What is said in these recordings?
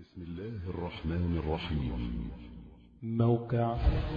بسم الله الرحمن الرحيم موقع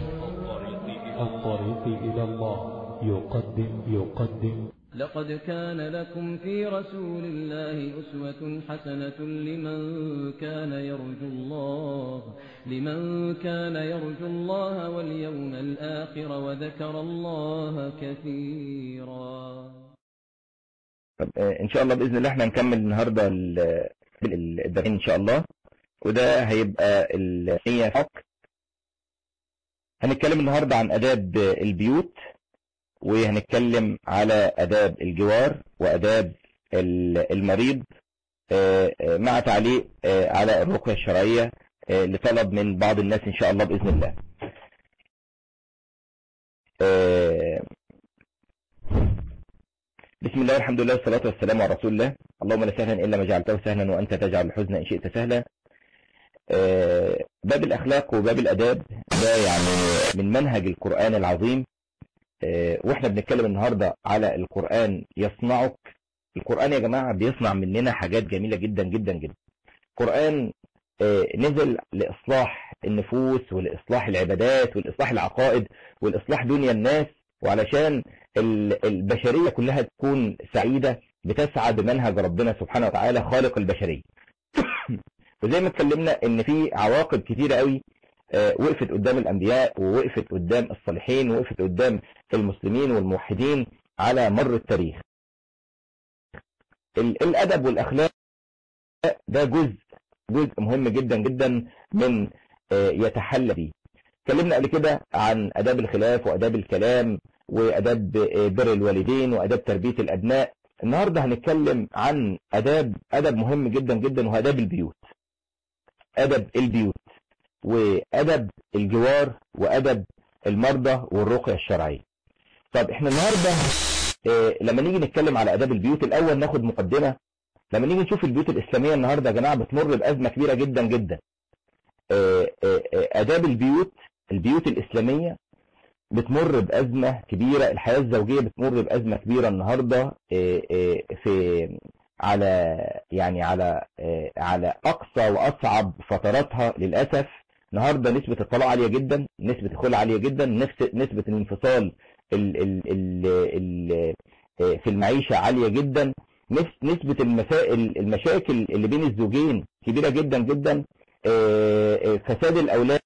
الطريق إلى الله يقدم يقدم لقد كان لكم في رسول الله أسوة حسنة لمن كان يرجو الله لمن كان يرجو الله واليوم الآخر وذكر الله كثيرا طب آه، ان شاء الله باذن الله احنا هنكمل النهارده ال- ال- الدرسين ان شاء الله وده هيبقى النية حق هنتكلم النهارده عن اداب البيوت وهنتكلم على اداب الجوار واداب ال- المريض آه، آه، مع تعليق آه، على الرقية الشرعية آه، لطلب من بعض الناس ان شاء الله باذن الله آه، بسم الله والحمد لله والصلاة والسلام على رسول الله اللهم لا سهلا إلا ما جعلته سهلا وأنت تجعل الحزن إن شئت سهلا آه، باب الأخلاق وباب الأداب ده يعني من منهج القرآن العظيم آه، وإحنا بنتكلم النهاردة على القرآن يصنعك القرآن يا جماعة بيصنع مننا حاجات جميلة جدا جدا جدا القرآن آه، نزل لإصلاح النفوس ولإصلاح العبادات والإصلاح العقائد والإصلاح دنيا الناس وعلشان ال- البشرية كلها تكون سعيدة بتسعى بمنهج ربنا سبحانه وتعالى خالق البشرية وزي ما اتكلمنا ان في عواقب كتيرة قوي آه، وقفت قدام الانبياء ووقفت قدام الصالحين ووقفت قدام المسلمين والموحدين على مر التاريخ ال- الادب والاخلاق ده جزء جزء مهم جدا جدا من آه، يتحلى به اتكلمنا قبل كده عن اداب الخلاف واداب الكلام واداب آه، بر الوالدين واداب تربية الابناء النهاردة هنتكلم عن اداب ادب مهم جدا جدا وهو اداب البيوت ادب البيوت وادب الجوار وادب المرضى والرقية الشرعية طب احنا النهاردة اه لما نيجي نتكلم على اداب البيوت الاول ناخد مقدمة لما نيجي نشوف البيوت الاسلامية النهاردة يا جماعة بتمر بازمة كبيرة جدا جدا اه اه اه اداب البيوت البيوت الاسلامية بتمر بأزمة كبيرة الحياة الزوجية بتمر بأزمة كبيرة النهاردة آه، آه، في على يعني على آه، على أقصى وأصعب فتراتها للأسف النهاردة نسبة الطلاق عالية جدا نسبة الخلع عالية جدا نفس- نسبة الانفصال ال ال ال ال آه، في المعيشة عالية جدا نفس- نسبة المسائل المشاكل اللي بين الزوجين كبيرة جدا جدا آه، آه، فساد الأولاد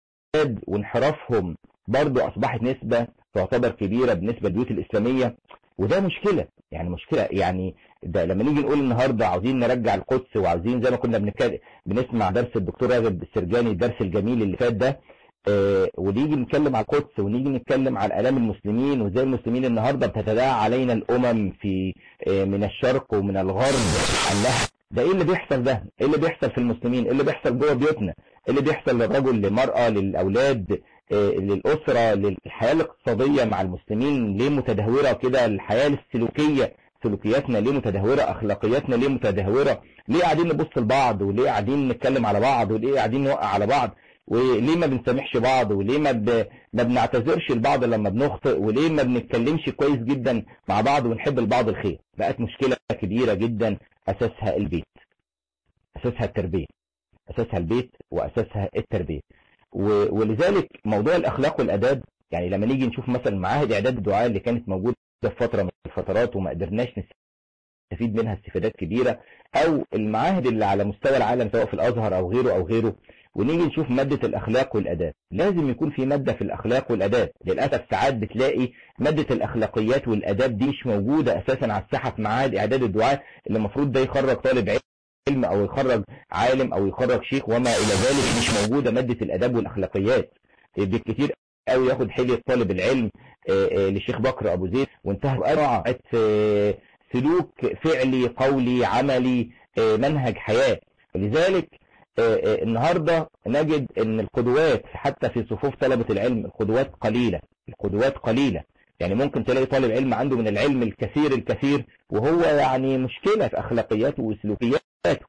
وانحرافهم برضو أصبحت نسبة تعتبر كبيرة بالنسبة للبيوت الإسلامية وده مشكلة يعني مشكلة يعني ده لما نيجي نقول النهاردة عاوزين نرجع القدس وعاوزين زي ما كنا بنتكلم بنسمع درس الدكتور راغب السرجاني الدرس الجميل اللي فات ده آه ونيجي نتكلم على القدس ونيجي نتكلم على آلام المسلمين وازاي المسلمين النهاردة بتتداعى علينا الأمم في آه من الشرق ومن الغرب عنها ده ايه اللي بيحصل ده ايه اللي بيحصل في المسلمين ايه اللي بيحصل جوه بيوتنا ايه اللي بيحصل للرجل للمرأة للأولاد آه، للأسرة للحياة الاقتصادية مع المسلمين ليه متدهورة كده الحياة السلوكية سلوكياتنا ليه متدهورة أخلاقياتنا ليه متدهورة ليه قاعدين نبص لبعض وليه قاعدين نتكلم على بعض وليه قاعدين نوقع على بعض وليه ما بنسامحش بعض وليه ما, ب... ما بنعتذرش لبعض لما بنخطئ وليه ما بنتكلمش كويس جدا مع بعض ونحب لبعض الخير بقت مشكلة كبيرة جدا أساسها البيت أساسها التربية أساسها البيت وأساسها التربية و- ولذلك موضوع الأخلاق والأداب يعني لما نيجي نشوف مثلا معاهد إعداد الدعاء اللي كانت موجودة في فترة من الفترات وما قدرناش نستفيد منها استفادات كبيرة أو المعاهد اللي على مستوى العالم سواء في الأزهر أو غيره أو غيره ونيجي نشوف مادة الأخلاق والأداب لازم يكون في مادة في الأخلاق والأداب للأسف ساعات بتلاقي مادة الأخلاقيات والأداب دي مش موجودة أساسا على الساحة في معاهد إعداد الدعاء اللي المفروض ده يخرج طالب علم أو يخرج عالم أو يخرج شيخ وما إلى ذلك مش موجودة مادة الأداب والأخلاقيات بالكثير قوي ياخد حلية طالب العلم آه، آه، لشيخ بكر أبو زيد وانتهى بقرعة آه، سلوك فعلي قولي عملي آه، منهج حياة ولذلك آه، آه، النهاردة نجد ان القدوات حتى في صفوف طلبة العلم القدوات قليلة القدوات قليلة يعني ممكن تلاقي طالب علم عنده من العلم الكثير الكثير وهو يعني مشكلة في أخلاقياته وسلوكياته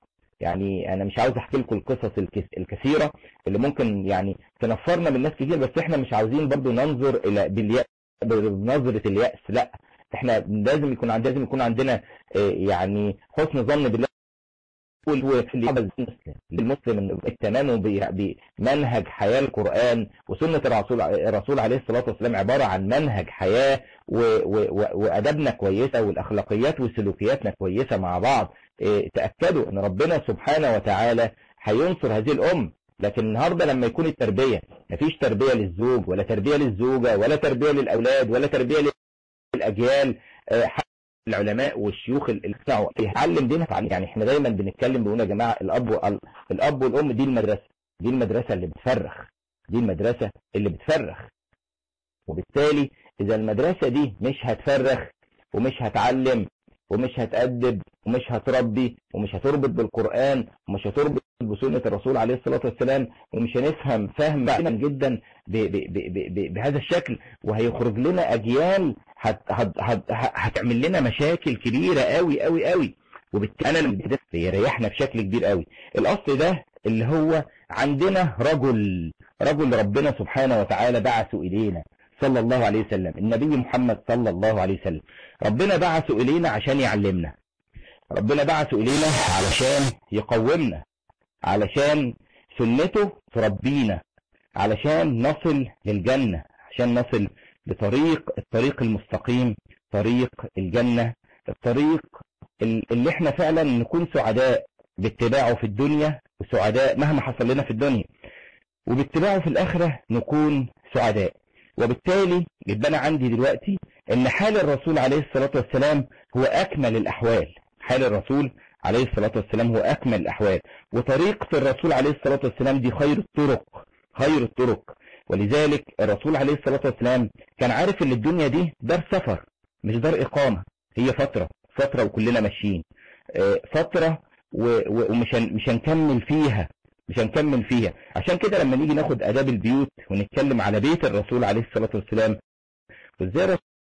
يعني أنا مش عاوز أحكي لكم القصص الكس- الكثيرة اللي ممكن يعني تنفرنا من ناس كتير بس احنا مش عاوزين برضو ننظر إلى باليأس بنظرة اليأس لا احنا لازم يكون عندنا لازم يكون عندنا آه، يعني حسن ظن بالله والمسلم المسلم التمام بمنهج حياة القرآن وسنة الرسول الرسول عليه الصلاة والسلام عبارة عن منهج حياة وأدبنا كويسة والأخلاقيات وسلوكياتنا كويسة مع بعض تأكدوا أن ربنا سبحانه وتعالى هينصر هذه الأم لكن النهاردة لما يكون التربية مفيش تربية للزوج ولا تربية للزوجة ولا تربية للأولاد ولا تربية للأجيال العلماء والشيوخ اللي بتاعوا يتعلم دينها يعني احنا دايما بنتكلم بنقول يا جماعه الاب الاب والام دي المدرسه دي المدرسه اللي بتفرخ دي المدرسه اللي بتفرخ وبالتالي اذا المدرسه دي مش هتفرخ ومش هتعلم ومش هتأدب ومش هتربي ومش هتربط بالقرآن ومش هتربط بسنة الرسول عليه الصلاة والسلام ومش هنفهم فهم بعيدا جدا ب ب ب بهذا الشكل وهيخرج لنا أجيال هت هت هت هتعمل لنا مشاكل كبيرة قوي قوي قوي وبالتالي أنا يريحنا بشكل كبير قوي الأصل ده اللي هو عندنا رجل رجل ربنا سبحانه وتعالى بعثه إلينا صلى الله عليه وسلم النبي محمد صلى الله عليه وسلم ربنا بعثه إلينا عشان يعلمنا ربنا بعثه إلينا علشان يقومنا علشان سنته تربينا علشان نصل للجنة عشان نصل لطريق الطريق المستقيم طريق الجنة الطريق اللي احنا فعلا نكون سعداء باتباعه في الدنيا وسعداء مهما حصل لنا في الدنيا وباتباعه في الآخرة نكون سعداء وبالتالي يبقى أنا عندي دلوقتي ان حال الرسول عليه الصلاة والسلام هو أكمل الأحوال حال الرسول عليه الصلاة والسلام هو أكمل الأحوال وطريقة الرسول عليه الصلاة والسلام دي خير الطرق خير الطرق ولذلك الرسول عليه الصلاة والسلام كان عارف ان الدنيا دي دار سفر مش دار إقامة هي فترة فترة وكلنا ماشيين فترة ومش مش هنكمل فيها مش هنكمل فيها عشان كده لما نيجي ناخد آداب البيوت ونتكلم على بيت الرسول عليه الصلاة والسلام وازاي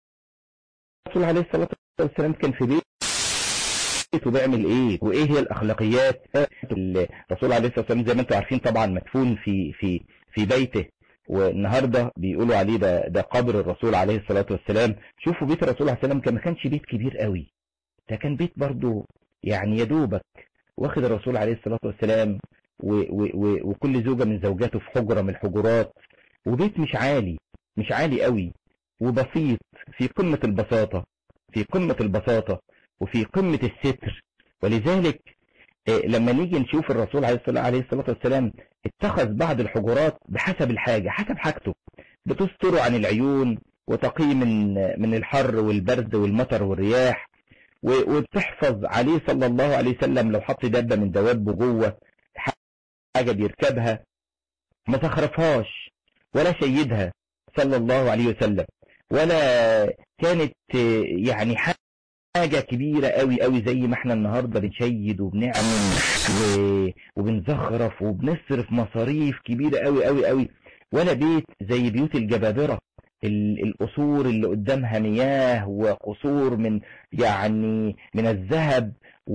الرسول عليه الصلاة والسلام كان في بيت وبيعمل ايه وايه هي الاخلاقيات الرسول عليه الصلاه والسلام زي ما انتم عارفين طبعا مدفون في في في بيته والنهارده بيقولوا عليه ده ده قبر الرسول عليه الصلاه والسلام شوفوا بيت الرسول عليه السلام كان ما كانش بيت كبير قوي ده كان بيت برضه يعني يا دوبك واخد الرسول عليه الصلاه والسلام و و و وكل زوجه من زوجاته في حجره من الحجرات وبيت مش عالي مش عالي قوي وبسيط في قمه البساطه في قمه البساطه وفي قمة الستر ولذلك لما نيجي نشوف الرسول عليه الصلاة والسلام اتخذ بعض الحجرات بحسب الحاجة حسب حاجته بتستره عن العيون وتقي من من الحر والبرد والمطر والرياح وبتحفظ عليه صلى الله عليه وسلم لو حط دابة من دوابه جوه حاجة بيركبها ما تخرفهاش ولا شيدها صلى الله عليه وسلم ولا كانت يعني حاجة حاجة كبيرة قوي قوي زي ما احنا النهاردة بنشيد وبنعمل و... وبنزخرف وبنصرف مصاريف كبيرة قوي قوي قوي ولا بيت زي بيوت الجبابرة ال... القصور اللي قدامها مياه وقصور من يعني من الذهب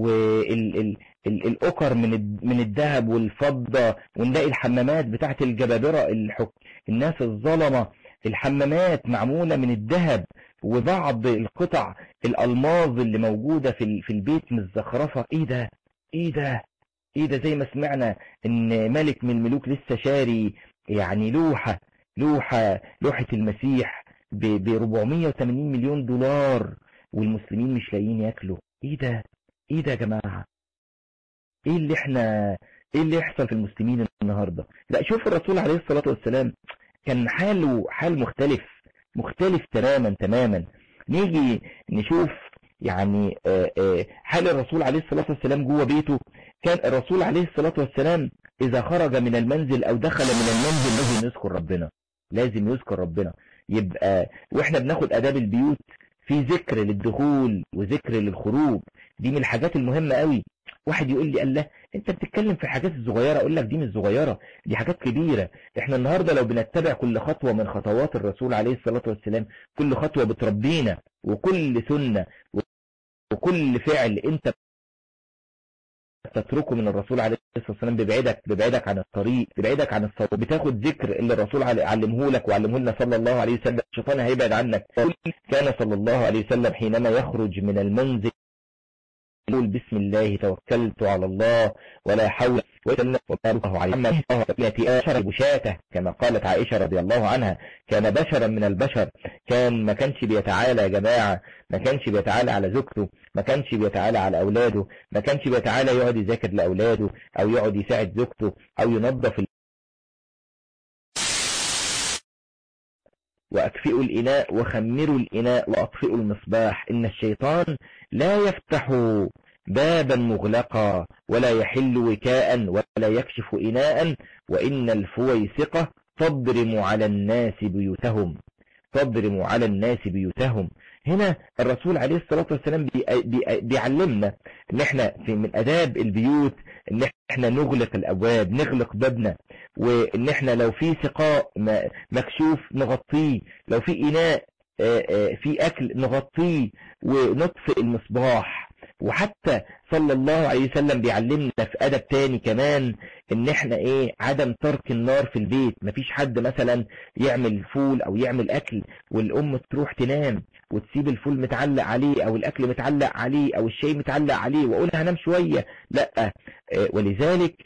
والأكر من من الذهب والفضة ونلاقي الحمامات بتاعت الجبابرة الحك... الناس الظلمة الحمامات معمولة من الذهب وبعض القطع الألماظ اللي موجودة في في البيت متزخرفة ايه ده ايه ده ايه ده زي ما سمعنا ان ملك من الملوك لسه شاري يعني لوحة لوحة لوحة المسيح ب 480 مليون دولار والمسلمين مش لاقيين ياكلوا ايه ده ايه ده يا جماعة ايه اللي احنا ايه اللي يحصل في المسلمين النهاردة لا شوف الرسول عليه الصلاة والسلام كان حاله حال مختلف مختلف تماما تماما نيجي نشوف يعني حال الرسول عليه الصلاة والسلام جوه بيته كان الرسول عليه الصلاة والسلام إذا خرج من المنزل أو دخل من المنزل لازم يذكر ربنا لازم يذكر ربنا يبقى وإحنا بناخد أداب البيوت في ذكر للدخول وذكر للخروج دي من الحاجات المهمة قوي واحد يقول لي الله انت بتتكلم في حاجات صغيرة اقول لك دي مش صغيرة دي حاجات كبيرة احنا النهاردة لو بنتبع كل خطوة من خطوات الرسول عليه الصلاة والسلام كل خطوة بتربينا وكل سنة وكل فعل انت تتركه من الرسول عليه الصلاة والسلام بيبعدك بيبعدك عن الطريق بيبعدك عن الصواب بتاخد ذكر اللي الرسول علمه لك وعلمه لنا صلى الله عليه وسلم الشيطان هيبعد عنك كان صلى الله عليه وسلم حينما يخرج من المنزل يقول بسم الله توكلت على الله ولا حول ولا قوة الله عليه أما التي أشر بشاته كما قالت عائشة رضي الله عنها كان بشرا من البشر كان ما كانش بيتعالى يا جماعة ما كانش بيتعالى على زوجته ما كانش بيتعالى على أولاده ما كانش بيتعالى يقعد يذاكر لأولاده أو يقعد يساعد زوجته أو ينظف وأكفئوا الإناء وخمروا الإناء وأطفئوا المصباح إن الشيطان لا يفتح بابا مغلقا ولا يحل وكاء ولا يكشف إناء وإن الفويسقة تضرم على الناس بيوتهم تضرم على الناس بيوتهم هنا الرسول عليه الصلاة والسلام بيعلمنا ان احنا في من اداب البيوت ان احنا نغلق الابواب نغلق بابنا وان احنا لو في سقاء مكشوف نغطيه لو في اناء في اكل نغطيه ونطفئ المصباح وحتى صلى الله عليه وسلم بيعلمنا في أدب تاني كمان ان احنا ايه عدم ترك النار في البيت مفيش حد مثلا يعمل فول او يعمل اكل والام تروح تنام وتسيب الفول متعلق عليه او الاكل متعلق عليه او الشاي متعلق عليه واقول هنام شوية لا ولذلك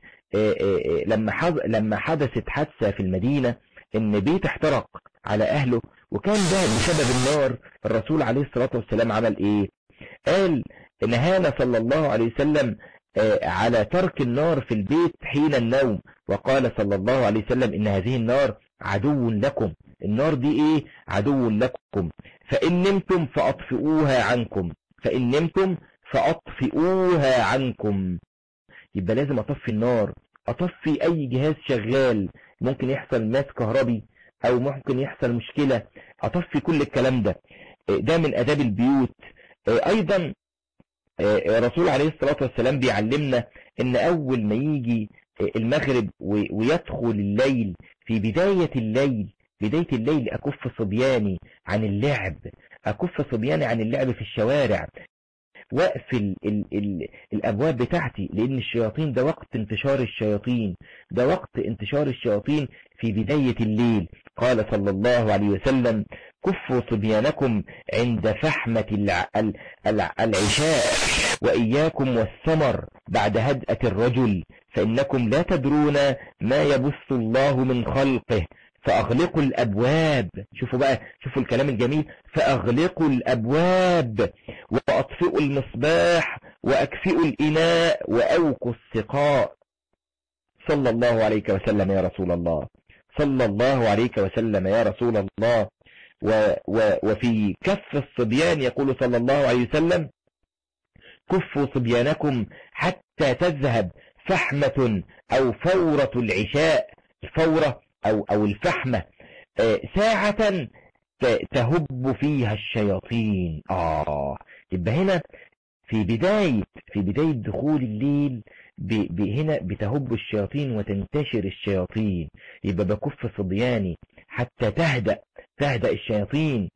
لما لما حدثت حادثة في المدينة ان بيت احترق على اهله وكان ده بسبب النار الرسول عليه الصلاة والسلام عمل ايه قال نهانا صلى الله عليه وسلم على ترك النار في البيت حين النوم وقال صلى الله عليه وسلم إن هذه النار عدو لكم النار دي إيه عدو لكم فإن نمتم فأطفئوها عنكم فإن نمتم فأطفئوها عنكم يبقى لازم أطفي النار أطفي أي جهاز شغال ممكن يحصل ماس كهربي أو ممكن يحصل مشكلة أطفي كل الكلام ده ده من أداب البيوت أيضا الرسول عليه الصلاة والسلام بيعلمنا ان اول ما يجي المغرب ويدخل الليل في بداية الليل بداية الليل اكف صبياني عن اللعب اكف صبياني عن اللعب في الشوارع واقفل ال ال الابواب بتاعتي لان الشياطين ده وقت انتشار الشياطين ده وقت انتشار الشياطين في بداية الليل قال صلى الله عليه وسلم كفوا صبيانكم عند فحمة الع... الع... العشاء وإياكم والثمر بعد هدأة الرجل فإنكم لا تدرون ما يبث الله من خلقه فأغلقوا الأبواب شوفوا بقى شوفوا الكلام الجميل فأغلقوا الأبواب وأطفئوا المصباح وأكفئوا الإناء وأوقوا السقاء صلى الله عليك وسلم يا رسول الله صلى الله عليك وسلم يا رسول الله و و وفي كف الصبيان يقول صلى الله عليه وسلم كفوا صبيانكم حتى تذهب فحمة أو فورة العشاء الفورة أو, أو الفحمة ساعة تهب فيها الشياطين آه يبقى هنا في بداية في بداية دخول الليل ب هنا بتهب الشياطين وتنتشر الشياطين يبقى بكف صبياني حتى تهدأ تهدأ الشياطين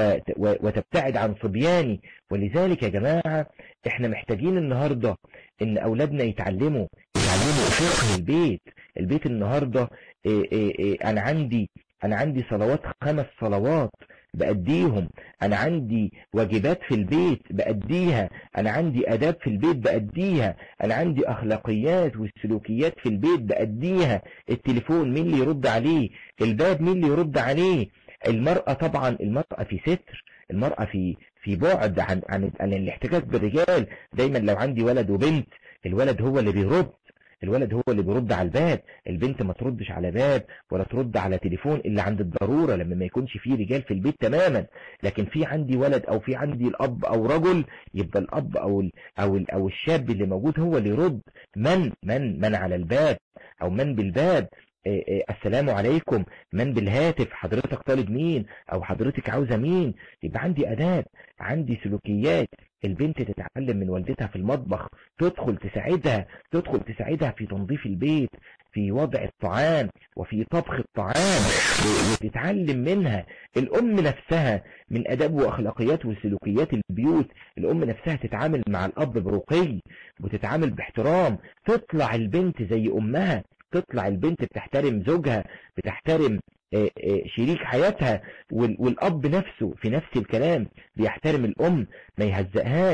وتبتعد عن صبياني ولذلك يا جماعة احنا محتاجين النهاردة ان اولادنا يتعلموا يتعلموا فقه البيت البيت النهاردة إيه إيه إيه انا عندي انا عندي صلوات خمس صلوات بأديهم أنا عندي واجبات في البيت بأديها أنا عندي أداب في البيت بأديها أنا عندي أخلاقيات والسلوكيات في البيت بأديها التليفون مين اللي يرد عليه الباب مين اللي يرد عليه المرأة طبعا المرأة في ستر المرأة في في بعد عن عن, عن الاحتكاك بالرجال دايما لو عندي ولد وبنت الولد هو اللي بيرد الولد هو اللي بيرد على الباب البنت ما تردش على باب ولا ترد على تليفون الا عند الضرورة لما ما يكونش فيه رجال في البيت تماما لكن في عندي ولد او في عندي الاب او رجل يبقى الاب او ال او ال او الشاب اللي موجود هو اللي يرد من من من على الباب او من بالباب إيه إيه السلام عليكم من بالهاتف حضرتك طالب مين او حضرتك عاوزة مين يبقى عندي اداب عندي سلوكيات البنت تتعلم من والدتها في المطبخ تدخل تساعدها تدخل تساعدها في تنظيف البيت في وضع الطعام وفي طبخ الطعام وتتعلم منها الأم نفسها من أداب وأخلاقيات وسلوكيات البيوت الأم نفسها تتعامل مع الأب برقي وتتعامل باحترام تطلع البنت زي أمها تطلع البنت بتحترم زوجها بتحترم شريك حياتها والأب نفسه في نفس الكلام بيحترم الأم ما يهزقهاش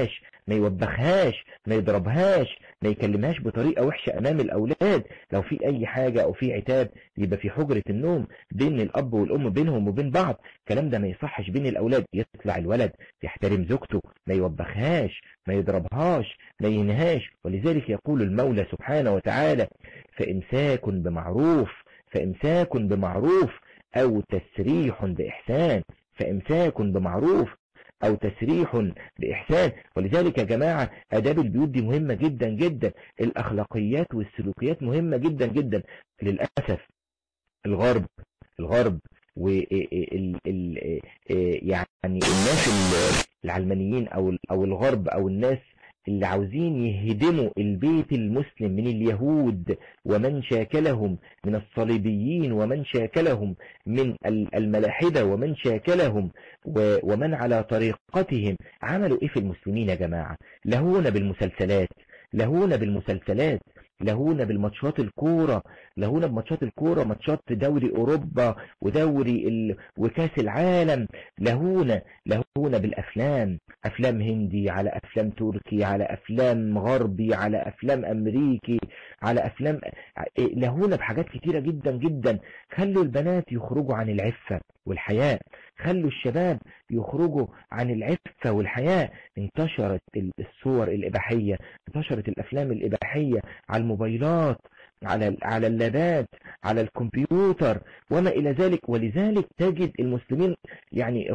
ما يوبخهاش ما يضربهاش ما يكلمهاش بطريقة وحشة امام الاولاد لو في اي حاجة او في عتاب يبقى في حجرة النوم بين الاب والام بينهم وبين بعض الكلام ده ما يصحش بين الاولاد يطلع الولد يحترم زوجته ما يوبخهاش ما يضربهاش ما ينهاش ولذلك يقول المولى سبحانه وتعالى فإمساك بمعروف فإمساك بمعروف أو تسريح بإحسان فإمساك بمعروف أو تسريح بإحسان ولذلك يا جماعة أداب البيوت دي مهمة جدا جدا الأخلاقيات والسلوكيات مهمة جدا جدا للأسف الغرب الغرب و يعني الناس العلمانيين أو أو الغرب أو الناس اللي عاوزين يهدموا البيت المسلم من اليهود ومن شاكلهم من الصليبيين ومن شاكلهم من الملاحدة ومن شاكلهم ومن على طريقتهم عملوا ايه في المسلمين يا جماعة لهونا بالمسلسلات لهونا بالمسلسلات لهونا بالماتشات الكورة لهونا بماتشات الكورة ماتشات دوري أوروبا ودوري ال... وكاس العالم لهونا لهونا بالأفلام أفلام هندي على أفلام تركي على أفلام غربي على أفلام أمريكي على أفلام لهونا بحاجات كتيرة جدا جدا خلوا البنات يخرجوا عن العفة والحياء خلوا الشباب يخرجوا عن العفة والحياة انتشرت الصور الإباحية انتشرت الأفلام الإباحية على الموبايلات على على اللابات على الكمبيوتر وما إلى ذلك ولذلك تجد المسلمين يعني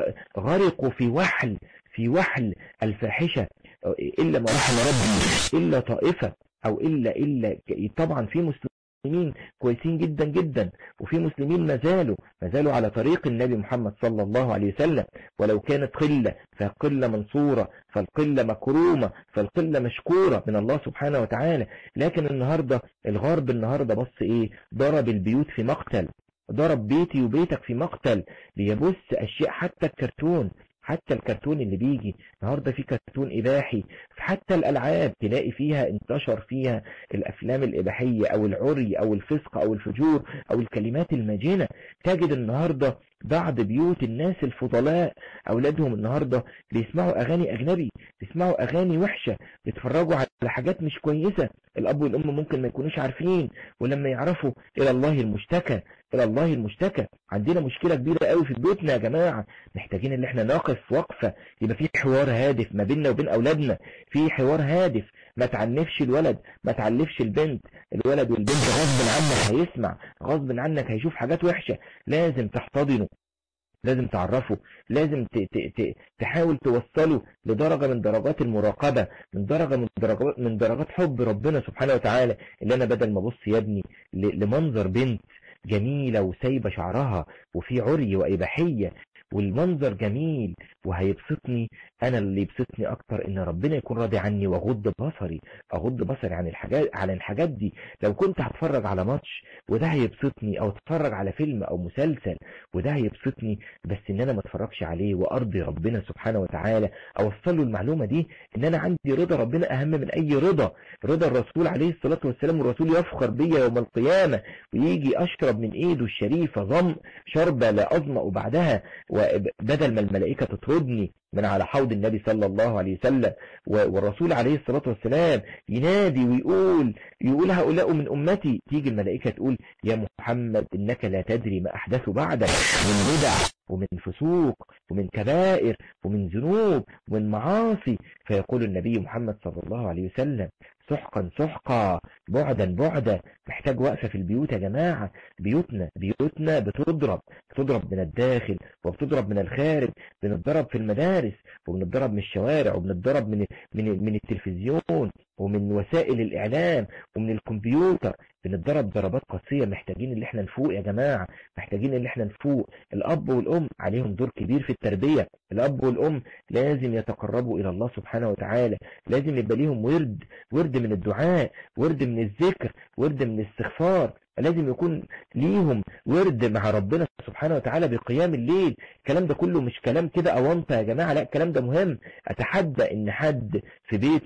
غرقوا في وحل في وحل الفاحشة إلا ما رحم ربي إلا طائفة أو إلا إلا طبعا في مسلمين مسلمين كويسين جدا جدا وفي مسلمين ما زالوا ما زالوا على طريق النبي محمد صلى الله عليه وسلم ولو كانت قلة فقلة منصورة فالقلة مكرومة فالقلة مشكورة من الله سبحانه وتعالى لكن النهاردة الغرب النهاردة بص ايه ضرب البيوت في مقتل ضرب بيتي وبيتك في مقتل بيبص اشياء حتى الكرتون حتى الكرتون اللي بيجي النهاردة في كرتون إباحي حتى الألعاب تلاقي فيها انتشر فيها الأفلام الإباحية أو العري أو الفسق أو الفجور أو الكلمات المجنة تجد النهاردة بعض بيوت الناس الفضلاء أولادهم النهاردة بيسمعوا أغاني أجنبي بيسمعوا أغاني وحشة بيتفرجوا على حاجات مش كويسة الأب والأم ممكن ما يكونوش عارفين ولما يعرفوا إلى الله المشتكى إلى الله المشتكى عندنا مشكلة كبيرة قوي في بيوتنا يا جماعة محتاجين ان احنا نقف وقفة يبقى في حوار هادف ما بيننا وبين أولادنا في حوار هادف ما تعنفش الولد ما تعلفش البنت الولد والبنت غصب عنك هيسمع غصب عنك هيشوف حاجات وحشة لازم تحتضنه لازم تعرفه لازم ت ت ت تحاول توصله لدرجة من درجات المراقبة من درجة من درجات, من درجات حب ربنا سبحانه وتعالى اللي أنا بدل ما أبص يا ابني لمنظر بنت جميلة وسايبة شعرها وفي عري وإباحية والمنظر جميل وهيبسطني انا اللي يبسطني اكتر ان ربنا يكون راضي عني واغض بصري اغض بصري عن الحاجات على الحاجات دي لو كنت هتفرج على ماتش وده هيبسطني او اتفرج على فيلم او مسلسل وده هيبسطني بس ان انا ما اتفرجش عليه وارضي ربنا سبحانه وتعالى اوصل له المعلومة دي ان انا عندي رضا ربنا اهم من اي رضا رضا الرسول عليه الصلاة والسلام والرسول يفخر بيا يوم القيامة ويجي اشرب من ايده الشريفة ظم شربة لا اظمأ بعدها وبدل ما الملائكة تطردني من على حوض النبي صلى الله عليه وسلم والرسول عليه الصلاة والسلام ينادي ويقول يقول هؤلاء من أمتي تيجي الملائكة تقول يا محمد إنك لا تدري ما أحدث بعدك من بدع ومن فسوق ومن كبائر ومن ذنوب ومن معاصي فيقول النبي محمد صلى الله عليه وسلم سحقا سحقا بعدا بعدا محتاج وقفة في البيوت يا جماعة بيوتنا بيوتنا بتضرب بتضرب من الداخل وبتضرب من الخارج بنتضرب في المدارس وبنتضرب من الشوارع وبنتضرب من من من التلفزيون ومن وسائل الإعلام ومن الكمبيوتر بنتضرب ضربات قاسية محتاجين اللي احنا نفوق يا جماعة محتاجين اللي احنا نفوق الأب والأم عليهم دور كبير في التربية الأب والأم لازم يتقربوا إلى الله سبحانه وتعالى لازم يبقى ليهم ورد ورد من الدعاء ورد من الذكر ورد من الاستغفار لازم يكون ليهم ورد مع ربنا سبحانه وتعالى بقيام الليل الكلام ده كله مش كلام كده أونطة يا جماعة لا الكلام ده مهم أتحدى إن حد في بيته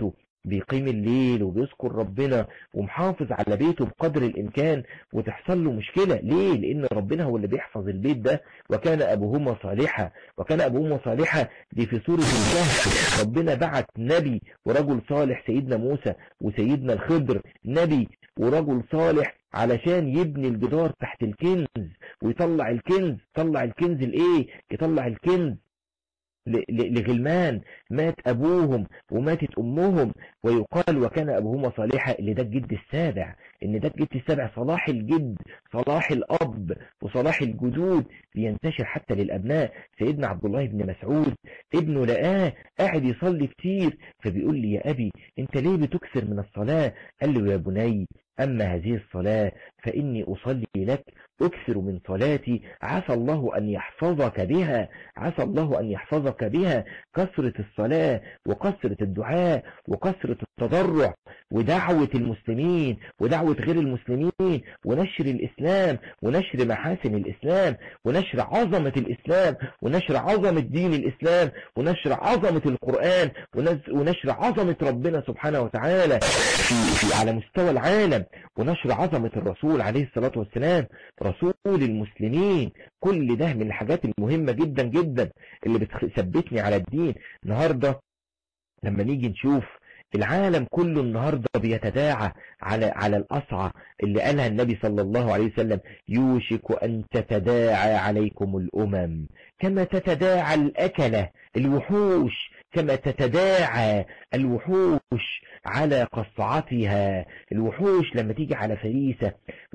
بيقيم الليل وبيذكر ربنا ومحافظ على بيته بقدر الإمكان وتحصل له مشكلة ليه؟ لأن ربنا هو اللي بيحفظ البيت ده وكان أبوهما صالحا وكان أبوهما صالحا دي في سورة الكهف ربنا بعت نبي ورجل صالح سيدنا موسى وسيدنا الخضر نبي ورجل صالح علشان يبني الجدار تحت الكنز ويطلع الكنز طلع الكنز الايه يطلع الكنز لغلمان مات أبوهم وماتت أمهم ويقال وكان أبوهما صالحا اللي ده الجد السابع إن ده الجد السابع صلاح الجد صلاح الأب وصلاح الجدود بينتشر حتى للأبناء سيدنا عبد الله بن مسعود ابنه لقاه قاعد يصلي كتير فبيقول لي يا أبي أنت ليه بتكثر من الصلاة قال له يا بني أما هذه الصلاة فإني أصلي لك أكثر من صلاتي عسى الله أن يحفظك بها عسى الله أن يحفظك بها كثرة الصلاة وكثرة الدعاء وكثرة التضرع ودعوة المسلمين ودعوة غير المسلمين ونشر الإسلام ونشر محاسن الإسلام ونشر عظمة الإسلام ونشر عظمة دين الإسلام ونشر عظمة القرآن ونشر عظمة ربنا سبحانه وتعالى في, في على مستوى العالم ونشر عظمة الرسول عليه الصلاة والسلام رسول المسلمين كل ده من الحاجات المهمة جدا جدا اللي بتثبتني على الدين النهاردة لما نيجي نشوف العالم كله النهاردة بيتداعى على على الأسعى اللي قالها النبي صلى الله عليه وسلم يوشك أن تتداعى عليكم الأمم كما تتداعى الأكلة الوحوش كما تتداعى الوحوش على قصعتها الوحوش لما تيجي على فريسة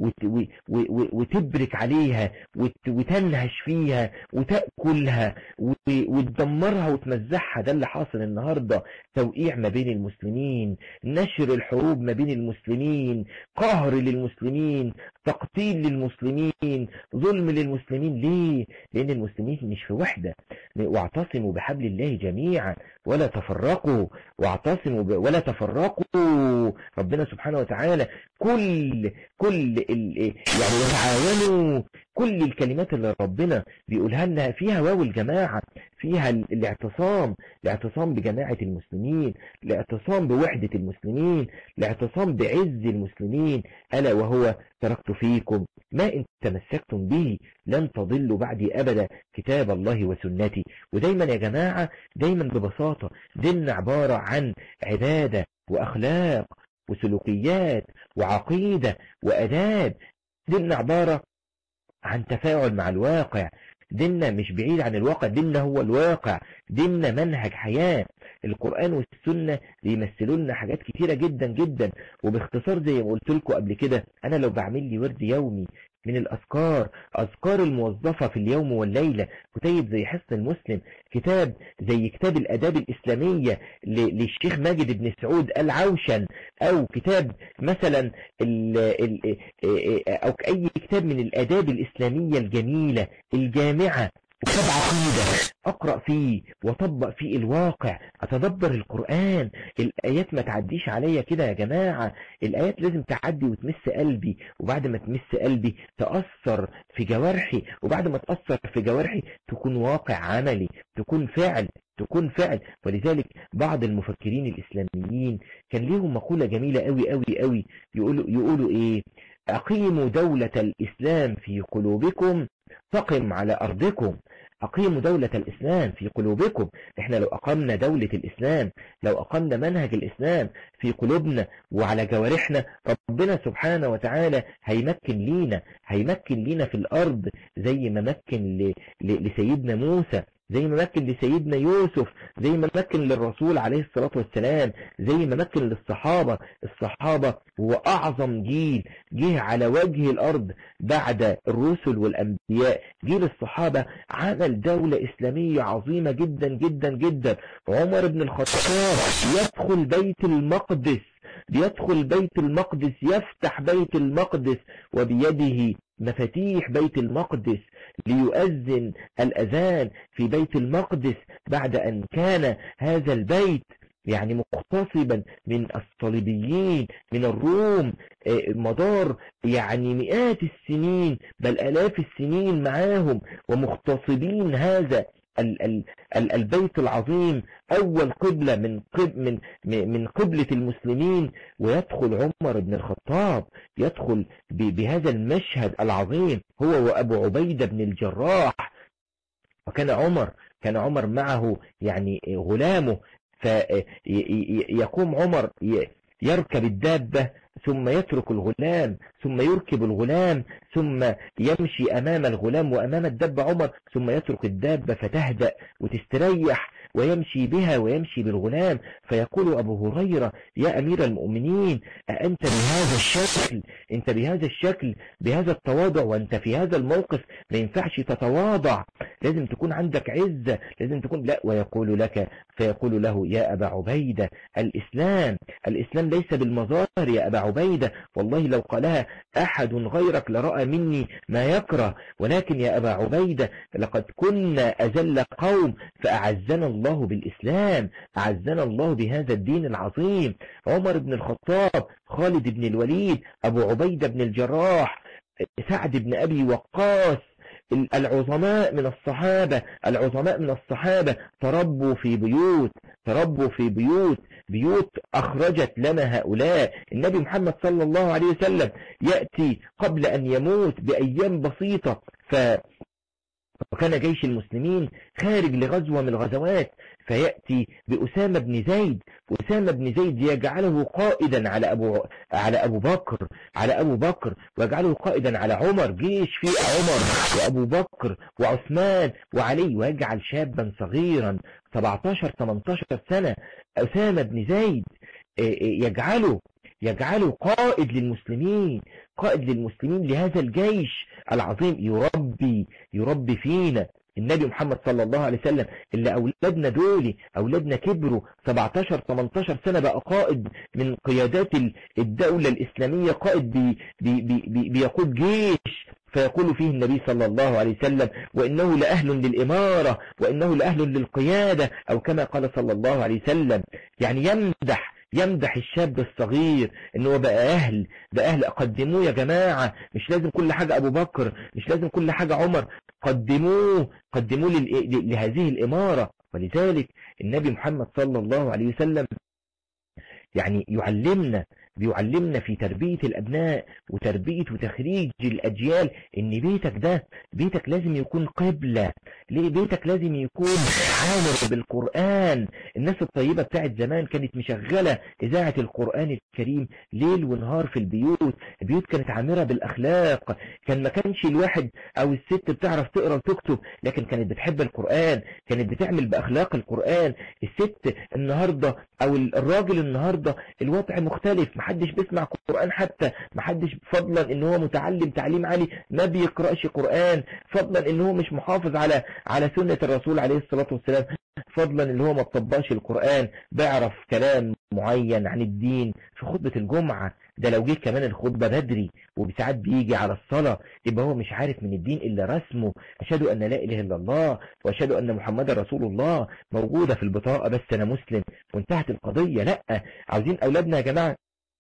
وتبرك عليها وتنهش فيها وتأكلها وتدمرها وتمزحها ده اللي حاصل النهاردة توقيع ما بين المسلمين نشر الحروب ما بين المسلمين قهر للمسلمين تقتيل للمسلمين ظلم للمسلمين ليه لأن المسلمين مش في وحدة واعتصموا بحبل الله جميعا ولا تفرقوا واعتصموا ولا تفرقوا ربنا سبحانه وتعالى كل كل يعني يتعاونوا كل الكلمات اللي ربنا بيقولها لنا فيها واو الجماعة فيها الاعتصام الاعتصام بجماعة المسلمين الاعتصام بوحدة المسلمين الاعتصام بعز المسلمين ألا وهو تركت فيكم ما إن تمسكتم به لن تضلوا بعدي أبدا كتاب الله وسنتي ودايما يا جماعة دايما ببساطة ديننا عبارة عن عبادة وأخلاق وسلوكيات وعقيدة وأداب ديننا عبارة عن تفاعل مع الواقع ديننا مش بعيد عن الواقع ديننا هو الواقع ديننا منهج حياة القرآن والسنة بيمثلوا لنا حاجات كتيرة جدا جدا وباختصار زي ما قلت لكم قبل كده أنا لو بعمل لي ورد يومي من الأذكار أذكار الموظفة في اليوم والليلة كتيب زي حصن المسلم كتاب زي كتاب الأداب الإسلامية للشيخ ماجد بن سعود العوشن أو كتاب مثلا ال ال أو أي كتاب من الأداب الإسلامية الجميلة الجامعة وكتاب عقيدة أقرأ فيه وطبق فيه الواقع أتدبر القرآن الآيات ما تعديش عليا كده يا جماعة الآيات لازم تعدي وتمس قلبي وبعد ما تمس قلبي تأثر في جوارحي وبعد ما تأثر في جوارحي تكون واقع عملي تكون فعل تكون فعل ولذلك بعض المفكرين الإسلاميين كان ليهم مقولة جميلة قوي قوي قوي يقولوا, يقولوا إيه أقيموا دولة الإسلام في قلوبكم تقم على أرضكم أقيموا دولة الإسلام في قلوبكم إحنا لو أقمنا دولة الإسلام لو أقمنا منهج الإسلام في قلوبنا وعلى جوارحنا ربنا سبحانه وتعالى هيمكن لينا هيمكن لينا في الأرض زي ما مكن لسيدنا موسى زي ما مكن لسيدنا يوسف زي ما مكن للرسول عليه الصلاة والسلام زي ما مكن للصحابة الصحابة هو أعظم جيل جه على وجه الأرض بعد الرسل والأنبياء جيل الصحابة عمل دولة إسلامية عظيمة جدا جدا جدا عمر بن الخطاب يدخل بيت المقدس يدخل بيت المقدس يفتح بيت المقدس وبيده مفاتيح بيت المقدس ليؤذن الأذان في بيت المقدس بعد أن كان هذا البيت يعني مقتصبا من الصليبيين من الروم مدار يعني مئات السنين بل ألاف السنين معاهم ومغتصبين هذا ال ال ال البيت العظيم أول قبلة من قب من من قبلة المسلمين ويدخل عمر بن الخطاب يدخل بهذا المشهد العظيم هو وأبو عبيدة بن الجراح وكان عمر كان عمر معه يعني غلامه فيقوم عمر يركب الدابة ثم يترك الغلام ثم يركب الغلام ثم يمشي أمام الغلام وأمام الدابة عمر ثم يترك الدابة فتهدأ وتستريح ويمشي بها ويمشي بالغلام فيقول أبو هريرة يا أمير المؤمنين أنت بهذا الشكل أنت بهذا الشكل بهذا التواضع وأنت في هذا الموقف ما ينفعش تتواضع لازم تكون عندك عزة لازم تكون لا ويقول لك فيقول له يا أبا عبيدة الإسلام الإسلام ليس بالمظاهر يا أبا عبيدة والله لو قالها أحد غيرك لرأى مني ما يكره ولكن يا أبا عبيدة لقد كنا أزل قوم فأعزنا الله بالإسلام أعزنا الله بهذا الدين العظيم عمر بن الخطاب خالد بن الوليد أبو عبيدة بن الجراح سعد بن أبي وقاص العظماء من الصحابة العظماء من الصحابة تربوا في بيوت تربوا في بيوت بيوت أخرجت لنا هؤلاء النبي محمد صلى الله عليه وسلم يأتي قبل أن يموت بأيام بسيطة ف وكان جيش المسلمين خارج لغزوة من الغزوات فيأتي بأسامة بن زيد أسامة بن زيد يجعله قائدا على أبو, على أبو بكر على أبو بكر ويجعله قائدا على عمر جيش في عمر وأبو بكر وعثمان وعلي ويجعل شابا صغيرا 17-18 سنة أسامة بن زيد يجعله يجعله قائد للمسلمين قائد للمسلمين لهذا الجيش العظيم يربي يربي فينا النبي محمد صلى الله عليه وسلم اللي أولادنا دولي أولادنا كبروا 17-18 سنة بقى قائد من قيادات الدولة الإسلامية قائد بي بي بي بيقود جيش فيقول فيه النبي صلى الله عليه وسلم وإنه لأهل للإمارة وإنه لأهل للقيادة أو كما قال صلى الله عليه وسلم يعني يمدح يمدح الشاب الصغير ان هو بقى اهل ده اهل قدموه يا جماعة مش لازم كل حاجة ابو بكر مش لازم كل حاجة عمر قدموه قدموه لهذه الامارة ولذلك النبي محمد صلى الله عليه وسلم يعني يعلمنا بيعلمنا في تربية الأبناء وتربية وتخريج الأجيال إن بيتك ده بيتك لازم يكون قبلة ليه بيتك لازم يكون عامر بالقرآن الناس الطيبة بتاعت زمان كانت مشغلة إذاعة القرآن الكريم ليل ونهار في البيوت البيوت كانت عامرة بالأخلاق كان ما كانش الواحد أو الست بتعرف تقرأ وتكتب لكن كانت بتحب القرآن كانت بتعمل بأخلاق القرآن الست النهاردة أو الراجل النهاردة الوضع مختلف محدش بيسمع قرآن حتى محدش فضلا ان هو متعلم تعليم عالي ما بيقرأش قرآن فضلا ان هو مش محافظ على على سنة الرسول عليه الصلاة والسلام فضلا ان هو ما طبقش القرآن بيعرف كلام معين عن الدين في خطبة الجمعة ده لو جه كمان الخطبة بدري وبساعات بيجي على الصلاة يبقى هو مش عارف من الدين إلا رسمه أشهد أن لا إله إلا الله وأشهد أن محمد رسول الله موجودة في البطاقة بس أنا مسلم وانتهت القضية لا عاوزين أولادنا يا جماعة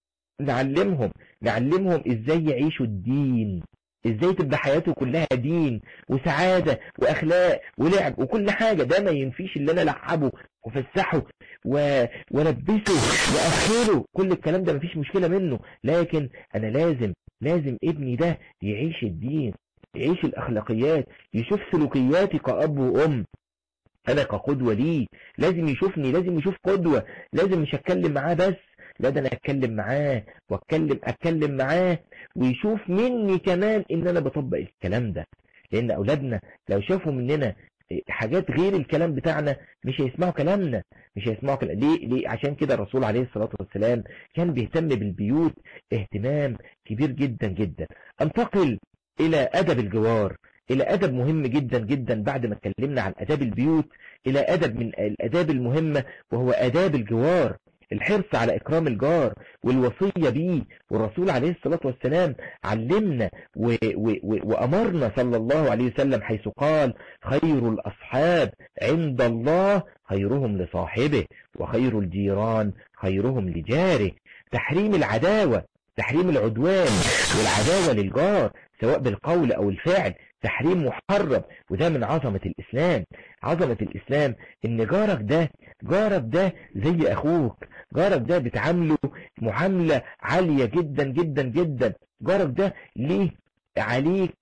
نعلمهم نعلمهم ازاي يعيشوا الدين ازاي تبقى حياته كلها دين وسعادة واخلاق ولعب وكل حاجة ده ما ينفيش اللي انا لعبه وفسحه و... ولبسه واخره كل الكلام ده مفيش مشكلة منه لكن انا لازم لازم ابني ده يعيش الدين يعيش الاخلاقيات يشوف سلوكياتي كأب وام انا كقدوة ليه لازم يشوفني لازم يشوف قدوة لازم مش اتكلم معاه بس لا ده انا اتكلم معاه واتكلم اتكلم معاه ويشوف مني كمان ان انا بطبق الكلام ده لان اولادنا لو شافوا مننا حاجات غير الكلام بتاعنا مش هيسمعوا كلامنا مش هيسمعوا كلام ليه ليه عشان كده الرسول عليه الصلاة والسلام كان بيهتم بالبيوت اهتمام كبير جدا جدا انتقل الى ادب الجوار الى ادب مهم جدا جدا بعد ما اتكلمنا عن اداب البيوت الى ادب من الاداب المهمة وهو اداب الجوار الحرص على إكرام الجار والوصية بيه والرسول عليه الصلاة والسلام علمنا و و و وأمرنا صلى الله عليه وسلم حيث قال خير الأصحاب عند الله خيرهم لصاحبه وخير الجيران خيرهم لجاره تحريم العداوة تحريم العدوان والعداوة للجار سواء بالقول أو الفعل تحريم محرم وده من عظمة الإسلام عظمة الإسلام إن جارك ده جارك ده زي أخوك جارك ده بتعامله معاملة عالية جدا جدا جدا جارك ده ليه عليك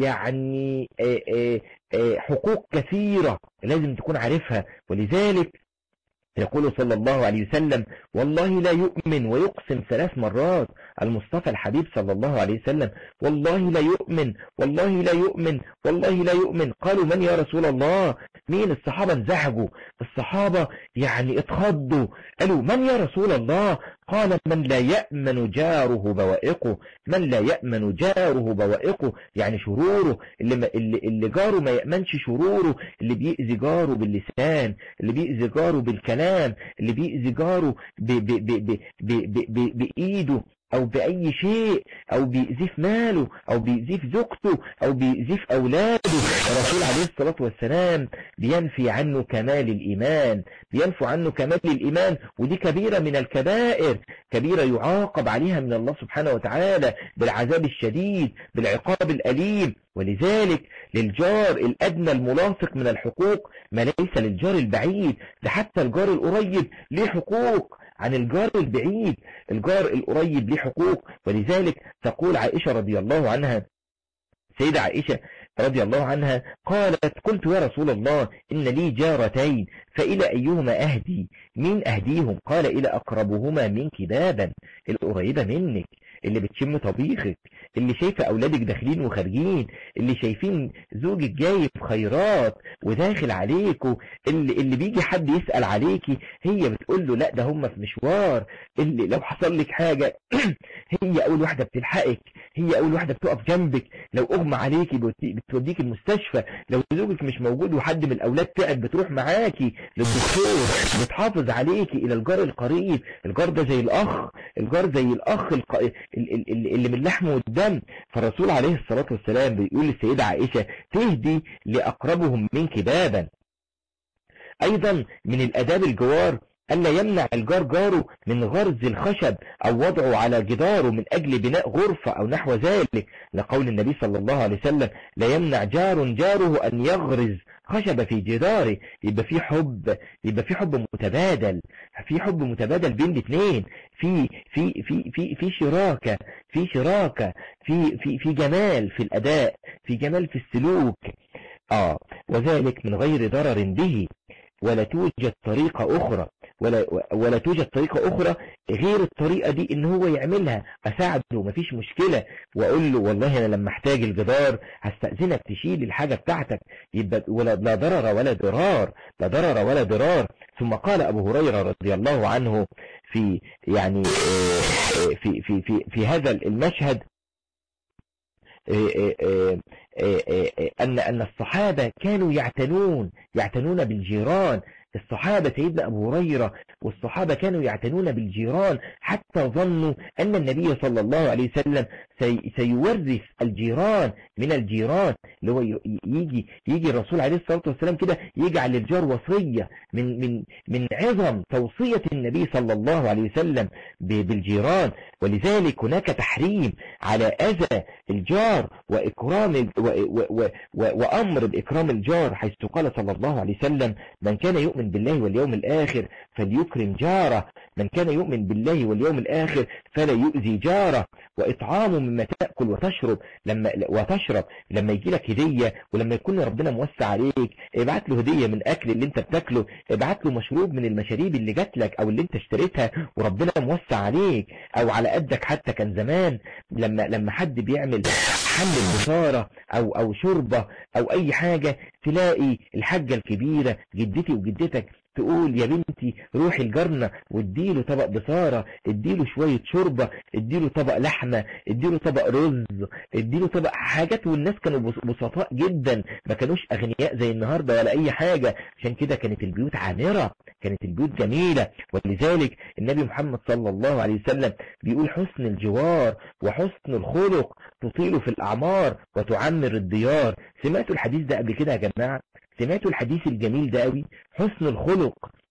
يعني آه، آه، آه، حقوق كثيرة لازم تكون عارفها ولذلك يقول صلى الله عليه وسلم والله لا يؤمن ويقسم ثلاث مرات المصطفى الحبيب صلى الله عليه وسلم والله لا يؤمن والله لا يؤمن والله لا يؤمن قالوا من يا رسول الله مين الصحابة انزعجوا الصحابة يعني اتخضوا قالوا من يا رسول الله قال من لا يأمن جاره بوائقه من لا يأمن جاره بوائقه يعني شروره اللي, ما اللي, اللي جاره ما يأمنش شروره اللي بيأذي جاره باللسان اللي بيأذي جاره بالكلام اللي بيأذي جاره ب ب ب ب ب ب بإيده او باي شيء او بيأذيه في ماله او بيأذيه في زوجته او بيأذيه في اولاده الرسول عليه الصلاة والسلام بينفي عنه كمال الايمان بينفي عنه كمال الايمان ودي كبيرة من الكبائر كبيرة يعاقب عليها من الله سبحانه وتعالى بالعذاب الشديد بالعقاب الاليم ولذلك للجار الادنى الملاصق من الحقوق ما ليس للجار البعيد ده حتى الجار القريب ليه حقوق عن الجار البعيد الجار القريب ليه حقوق ولذلك تقول عائشة رضي الله عنها سيدة عائشة رضي الله عنها قالت قلت يا رسول الله إن لي جارتين فإلى أيهما أهدي مين أهديهم قال إلى أقربهما منك بابا القريبة منك اللي بتشم طبيخك اللي شايفة أولادك داخلين وخارجين اللي شايفين زوجك جايب خيرات وداخل عليكوا اللي, اللي بيجي حد يسأل عليكي هي بتقول له لا ده هم في مشوار اللي لو حصل لك حاجة هي أول واحدة بتلحقك هي أول واحدة بتقف جنبك لو أغمى عليكي بتوديك المستشفى لو زوجك مش موجود وحد من الأولاد تعب بتروح معاكي للدكتور بتحافظ عليكي إلى الجار القريب الجار ده زي الأخ الجار زي الأخ الق... اللي من لحمه والدم فالرسول عليه الصلاة والسلام بيقول للسيدة عائشة تهدي لأقربهم منك بابا أيضا من الأداب الجوار ألا يمنع الجار جاره من غرز الخشب أو وضعه على جداره من أجل بناء غرفة أو نحو ذلك لقول النبي صلى الله عليه وسلم لا يمنع جار جاره أن يغرز خشب في جداره يبقى في حب يبقى في حب متبادل في حب متبادل بين الاثنين في في في في في شراكه في شراكه في في في جمال في الاداء في جمال في السلوك اه وذلك من غير ضرر به ولا توجد طريقة أخرى ولا, ولا توجد طريقة أخرى غير الطريقة دي إن هو يعملها أساعده مفيش مشكلة وأقول له والله أنا لما احتاج الجدار هستأذنك تشيل الحاجة بتاعتك يبقى ولا لا ضرر ولا ضرار لا ضرر ولا ضرار ثم قال أبو هريرة رضي الله عنه في يعني في في في في هذا المشهد أن أن الصحابة كانوا يعتنون يعتنون بالجيران الصحابة سيدنا أبو هريرة والصحابة كانوا يعتنون بالجيران حتى ظنوا أن النبي صلى الله عليه وسلم سي سيورث الجيران من الجيران اللي هو يجي يجي الرسول عليه الصلاة والسلام كده يجعل للجار وصية من من من عظم توصية النبي صلى الله عليه وسلم بالجيران ولذلك هناك تحريم على أذى الجار وإكرام و و و وأمر بإكرام الجار حيث قال صلى الله عليه وسلم من كان يؤمن بالله واليوم الآخر فليكرم جاره من كان يؤمن بالله واليوم الآخر فلا يؤذي جاره وإطعامه مما تأكل وتشرب لما وتشرب لما يجي لك هدية ولما يكون ربنا موسع عليك ابعت له هدية من أكل اللي انت بتاكله ابعت له مشروب من المشاريب اللي جات لك أو اللي انت اشتريتها وربنا موسع عليك أو على قدك حتى كان زمان لما لما حد بيعمل حمل بصارة أو أو شوربة أو أي حاجة تلاقي الحاجة الكبيرة جدتي وجدتك تقول يا بنتي روحي الجرنة واديله طبق بصارة اديله شوية شوربة اديله طبق لحمة اديله طبق رز اديله طبق حاجات والناس كانوا بسطاء جدا ما كانوش اغنياء زي النهاردة ولا اي حاجة عشان كده كانت البيوت عامرة كانت البيوت جميلة ولذلك النبي محمد صلى الله عليه وسلم بيقول حسن الجوار وحسن الخلق تطيل في الاعمار وتعمر الديار سمعتوا الحديث ده قبل كده يا جماعة سمعتوا الحديث الجميل ده قوي حسن الخلق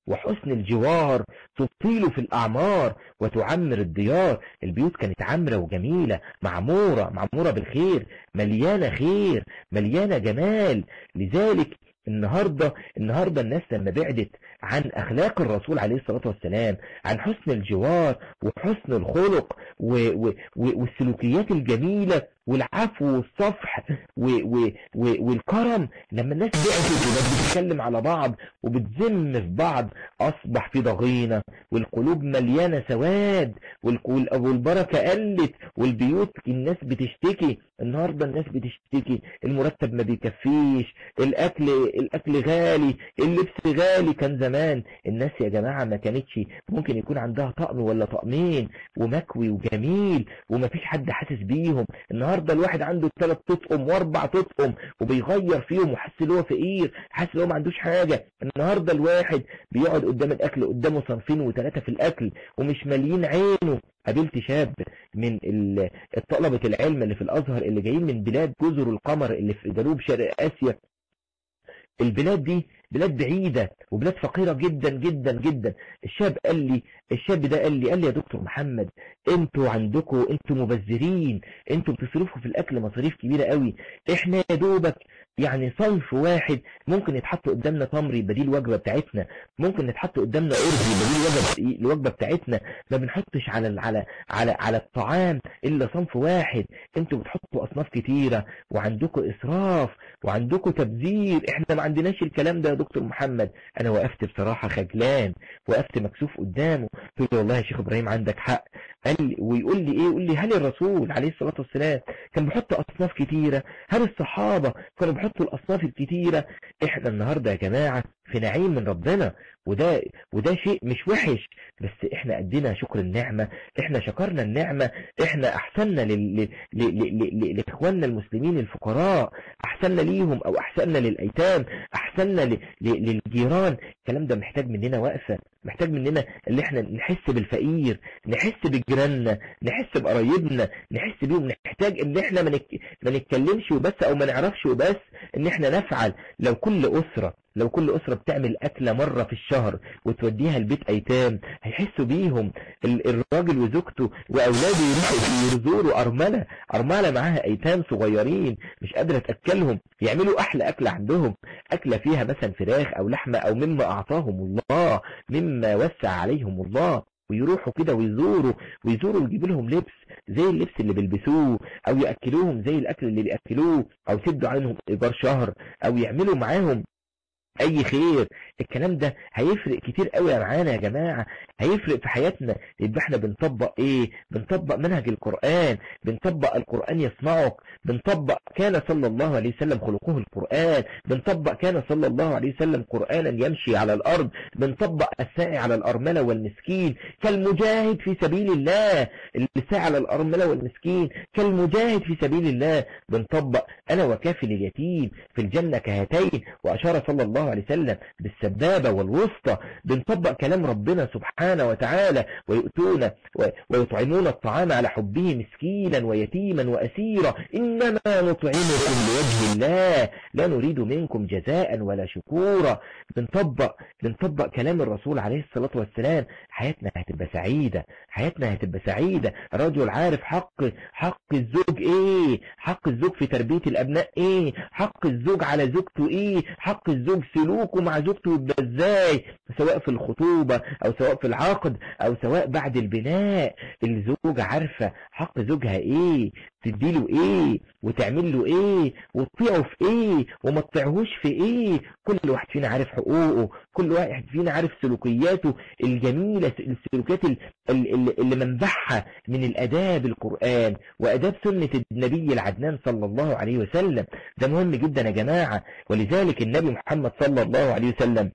وحسن الجوار تطيل في الأعمار وتعمر الديار البيوت كانت عامرة وجميلة معمورة معمورة بالخير مليانة خير مليانة جمال لذلك النهاردة النهاردة الناس لما بعدت عن أخلاق الرسول عليه الصلاة والسلام عن حسن الجوار وحسن الخلق و و و والسلوكيات الجميلة والعفو والصفح و و و والكرم لما الناس بعدت وبقت بتتكلم على بعض وبتذم في بعض أصبح في ضغينة والقلوب مليانة سواد والك- والبركة قلت والبيوت الناس بتشتكي النهاردة الناس بتشتكي المرتب ما بيكفيش الأكل الأكل غالي اللبس غالي كان زمان الناس يا جماعة ما كانتش ممكن يكون عندها طقم ولا طقمين ومكوي وجميل ومفيش حد حاسس بيهم النهاردة الواحد عنده ثلاث تطقم واربع تطقم وبيغير فيهم وحاسس ان هو فقير حاسس ان هو ما عندوش حاجة النهاردة الواحد بيقعد قدام الاكل قدامه صنفين وثلاثة في الاكل ومش مالين عينه قابلت شاب من ال- طلبة العلم اللي في الازهر اللي جايين من بلاد جزر القمر اللي في جنوب شرق اسيا البلاد دي بلاد بعيدة وبلاد فقيرة جدا جدا جدا الشاب قال لي الشاب ده قال لي قال لي يا دكتور محمد انتوا عندكم انتوا مبذرين انتوا بتصرفوا في الاكل مصاريف كبيرة قوي احنا يا دوبك يعني صنف واحد ممكن يتحط قدامنا تمر يبقى دي الوجبة بتاعتنا ممكن يتحط قدامنا ارز يبقى دي الوجبة الوجبة بتاعتنا ما بنحطش على ال- على على على الطعام الا صنف واحد انتوا بتحطوا اصناف كتيرة وعندكم اسراف وعندكم تبذير احنا ما عندناش الكلام ده يا دكتور محمد انا وقفت بصراحة خجلان وقفت مكسوف قدامه قلت له والله يا شيخ ابراهيم عندك حق قال لي ويقول لي ايه يقول لي هل الرسول عليه الصلاة والسلام كان بيحط اصناف كتيرة هل الصحابة كانوا بيحطوا الاصناف الكتيرة احنا النهاردة يا جماعة في نعيم من ربنا وده وده شيء مش وحش بس احنا ادينا شكر النعمة احنا شكرنا النعمة احنا احسننا لل... ل... ل... ل... ل... لاخواننا المسلمين الفقراء احسننا ليهم او احسننا للايتام احسننا ل... ل... للجيران الكلام ده محتاج مننا وقفة محتاج مننا اللي احنا نحس بالفقير نحس بجيراننا نحس بقرايبنا نحس بيهم نحتاج ان احنا ما, نك... ما نتكلمش وبس او ما نعرفش وبس ان احنا نفعل لو كل اسرة لو كل أسرة بتعمل أكلة مرة في الشهر وتوديها البيت أيتام هيحسوا بيهم ال- الراجل وزوجته وأولاده يروحوا يزوروا أرملة أرملة معاها أيتام صغيرين مش قادرة تأكلهم يعملوا أحلى أكلة عندهم أكلة فيها مثلا فراخ أو لحمة أو مما أعطاهم الله مما وسع عليهم الله ويروحوا كده ويزوروا ويزوروا ويجيبوا لهم لبس زي اللبس اللي بيلبسوه او ياكلوهم زي الاكل اللي بياكلوه او يسدوا عنهم ايجار شهر او يعملوا معاهم اي خير الكلام ده هيفرق كتير قوي معانا يا جماعة هيفرق في حياتنا يبقى احنا بنطبق ايه بنطبق منهج القرآن بنطبق القرآن يصنعك بنطبق كان صلى الله عليه وسلم خلقه القرآن بنطبق كان صلى الله عليه وسلم قرآنا يمشي على الارض بنطبق الساعي على الارملة والمسكين كالمجاهد في سبيل الله الساعي على الارملة والمسكين كالمجاهد في سبيل الله بنطبق انا وكافل اليتيم في الجنة كهاتين واشار صلى الله عليه وسلم بالسبابة والوسطى بنطبق كلام ربنا سبحانه وتعالى ويؤتون و- ويطعمون الطعام على حبه مسكينا ويتيما وأسيرا إنما نطعمكم لوجه الله لا نريد منكم جزاء ولا شكورا بنطبق بنطبق كلام الرسول عليه الصلاة والسلام حياتنا هتبقى سعيدة حياتنا هتبقى سعيدة رجل عارف حق حق الزوج ايه حق الزوج في تربية الابناء ايه حق الزوج على زوجته ايه حق الزوج سلوكه مع زوجته يبقى ازاي سواء في الخطوبة او سواء في العقد او سواء بعد البناء الزوجة عارفة حق زوجها ايه تديله ايه وتعمل له ايه وتطيعه في ايه وما تطيعهوش في ايه كل واحد فينا عارف حقوقه كل واحد فينا عارف سلوكياته الجميلة السلوكيات ال- ال- ال- اللي منبعها من الاداب القرآن واداب سنة النبي العدنان صلى الله عليه وسلم ده مهم جدا يا جماعة ولذلك النبي محمد صلى الله عليه وسلم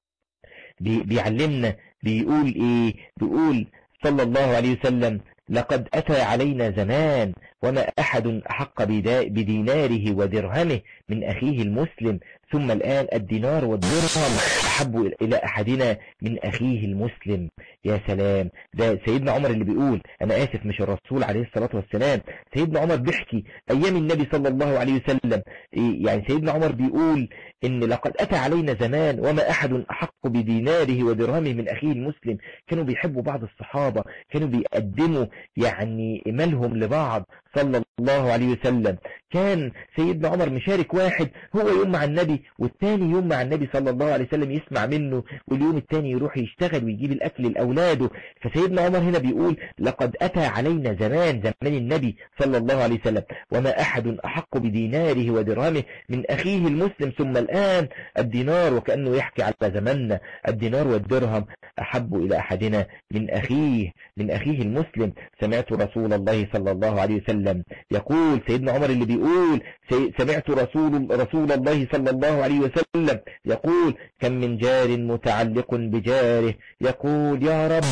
بي بيعلمنا بيقول ايه بيقول صلى الله عليه وسلم لقد أتى علينا زمان وما أحد أحق بدا- بديناره ودرهمه من أخيه المسلم ثم الآن الدينار والدرهم أحب إلى أحدنا من أخيه المسلم يا سلام ده سيدنا عمر اللي بيقول أنا آسف مش الرسول عليه الصلاة والسلام سيدنا عمر بيحكي أيام النبي صلى الله عليه وسلم يعني سيدنا عمر بيقول إن لقد أتى علينا زمان وما أحد أحق بديناره ودرهمه من أخيه المسلم كانوا بيحبوا بعض الصحابة كانوا بيقدموا يعني مالهم لبعض صلى الله عليه وسلم كان سيدنا عمر مشارك واحد هو يوم مع النبي والتاني يوم مع النبي صلى الله عليه وسلم يسمع منه واليوم التاني يروح يشتغل ويجيب الأكل لأولاده فسيدنا عمر هنا بيقول لقد أتى علينا زمان زمان النبي صلى الله عليه وسلم وما أحد أحق بديناره ودرهمه من أخيه المسلم ثم الآن الدينار وكأنه يحكي على زماننا الدينار والدرهم أحب إلى أحدنا من أخيه من أخيه المسلم سمعت رسول الله صلى الله عليه وسلم يقول سيدنا عمر اللي بيقول سمعت رسول رسول الله صلى الله عليه وسلم يقول كم من جار متعلق بجاره يقول يا رب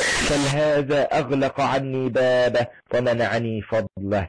فل هذا أغلق عني بابه ومنعني فضله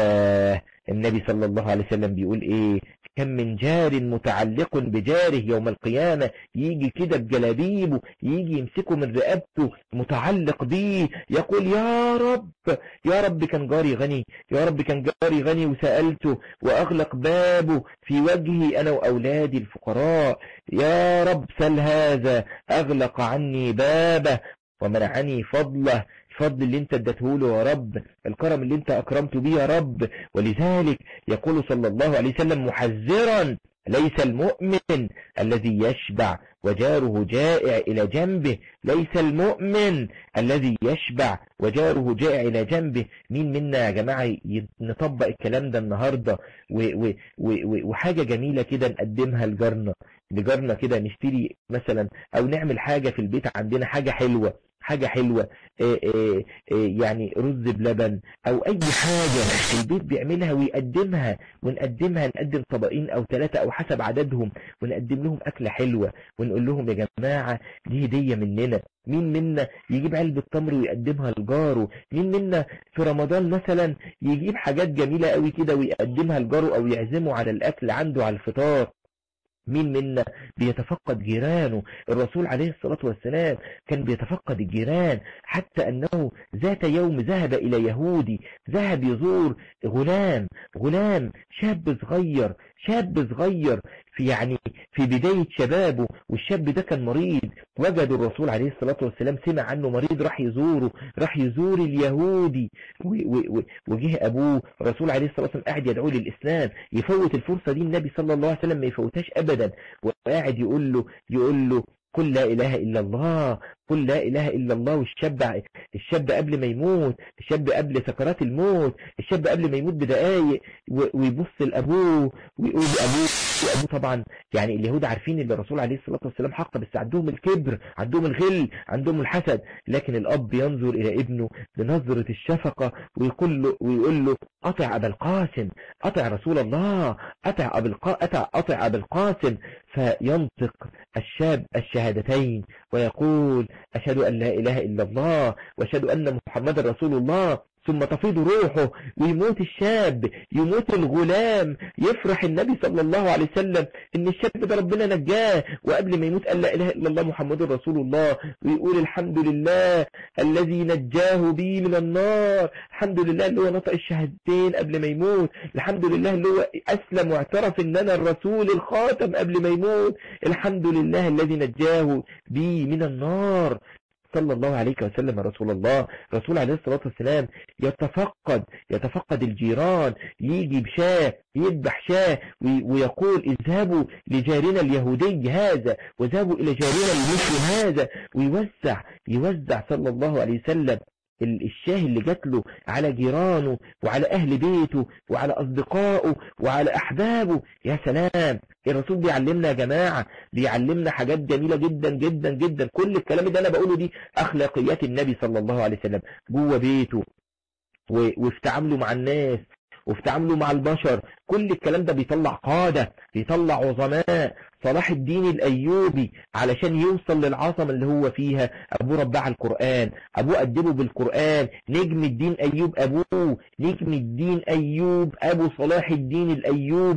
يا النبي صلى الله عليه وسلم بيقول ايه كم من جار متعلق بجاره يوم القيامة يجي كده بجلابيبه يجي يمسكه من رقبته متعلق بيه يقول يا رب يا رب كان جاري غني يا رب كان جاري غني وسألته وأغلق بابه في وجهي أنا وأولادي الفقراء يا رب سل هذا أغلق عني بابه ومنعني فضله الفضل اللي انت ادته له يا رب الكرم اللي انت اكرمته بيه يا رب ولذلك يقول صلى الله عليه وسلم محذرا ليس المؤمن الذي يشبع وجاره جائع إلى جنبه ليس المؤمن الذي يشبع وجاره جائع إلى جنبه مين منا يا جماعة نطبق الكلام ده النهاردة و و و وحاجة جميلة كده نقدمها لجارنا لجارنا كده نشتري مثلا أو نعمل حاجة في البيت عندنا حاجة حلوة حاجة حلوة إيه إيه إيه يعني رز بلبن او اي حاجة البيت بيعملها ويقدمها ونقدمها نقدم طبقين او ثلاثة او حسب عددهم ونقدم لهم اكلة حلوة ونقول لهم يا جماعة دي هدية مننا مين منا يجيب علبة تمر ويقدمها لجاره مين منا في رمضان مثلا يجيب حاجات جميلة قوي كده ويقدمها لجاره او يعزمه على الاكل عنده على الفطار مين منا بيتفقد جيرانه الرسول عليه الصلاة والسلام كان بيتفقد الجيران حتى أنه ذات يوم ذهب إلى يهودي ذهب يزور غلام غلام شاب صغير شاب صغير في يعني في بداية شبابه والشاب ده كان مريض وجد الرسول عليه الصلاة والسلام سمع عنه مريض راح يزوره راح يزور اليهودي وجه أبوه الرسول عليه الصلاة والسلام قاعد يدعو للإسلام يفوت الفرصة دي النبي صلى الله عليه وسلم ما يفوتهاش أبدا وقاعد يقول له يقول له قل لا إله إلا الله قل لا إله إلا الله والشاب الشاب قبل ما يموت الشاب قبل سكرات الموت الشاب قبل ما يموت بدقايق ويبص لأبوه ويقول أبوه وأبوه طبعا يعني اليهود عارفين ان الرسول عليه الصلاة والسلام حق بس عندهم الكبر عندهم الغل عندهم الحسد لكن الأب ينظر إلى ابنه بنظرة الشفقة ويقول له, ويقول له أطع أبا القاسم أطع رسول الله أطع أبا القاسم, أطع أبا القاسم فينطق الشاب الشهادتين ويقول أشهد أن لا إله إلا الله وأشهد أن محمد رسول الله ثم تفيض روحه ويموت الشاب يموت الغلام يفرح النبي صلى الله عليه وسلم ان الشاب ده ربنا نجاه وقبل ما يموت قال لا اله الا الله محمد رسول الله ويقول الحمد لله الذي نجاه بي من النار الحمد لله اللي هو نطق الشهادتين قبل ما يموت الحمد لله اللي هو اسلم واعترف ان انا الرسول الخاتم قبل ما يموت الحمد لله الذي نجاه بي من النار صلى الله عليه وسلم رسول الله رسول عليه الصلاة والسلام يتفقد يتفقد الجيران يجي بشاه يذبح شاه ويقول اذهبوا لجارنا اليهودي هذا وذهبوا إلى جارنا المسلم هذا ويوزع يوزع صلى الله عليه وسلم الشاه اللي جات له على جيرانه وعلى أهل بيته وعلى أصدقائه وعلى أحبابه يا سلام الرسول بيعلمنا يا جماعة بيعلمنا حاجات جميلة جدا جدا جدا كل الكلام اللي أنا بقوله دي أخلاقيات النبي صلى الله عليه وسلم جوه بيته وفي تعامله مع الناس وفي تعامله مع البشر كل الكلام ده بيطلع قادة بيطلع عظماء صلاح الدين الأيوبي علشان يوصل للعظمة اللي هو فيها أبوه ربع القرآن أبوه أدبه بالقرآن نجم الدين أيوب أبوه نجم الدين أيوب أبو صلاح الدين الأيوبي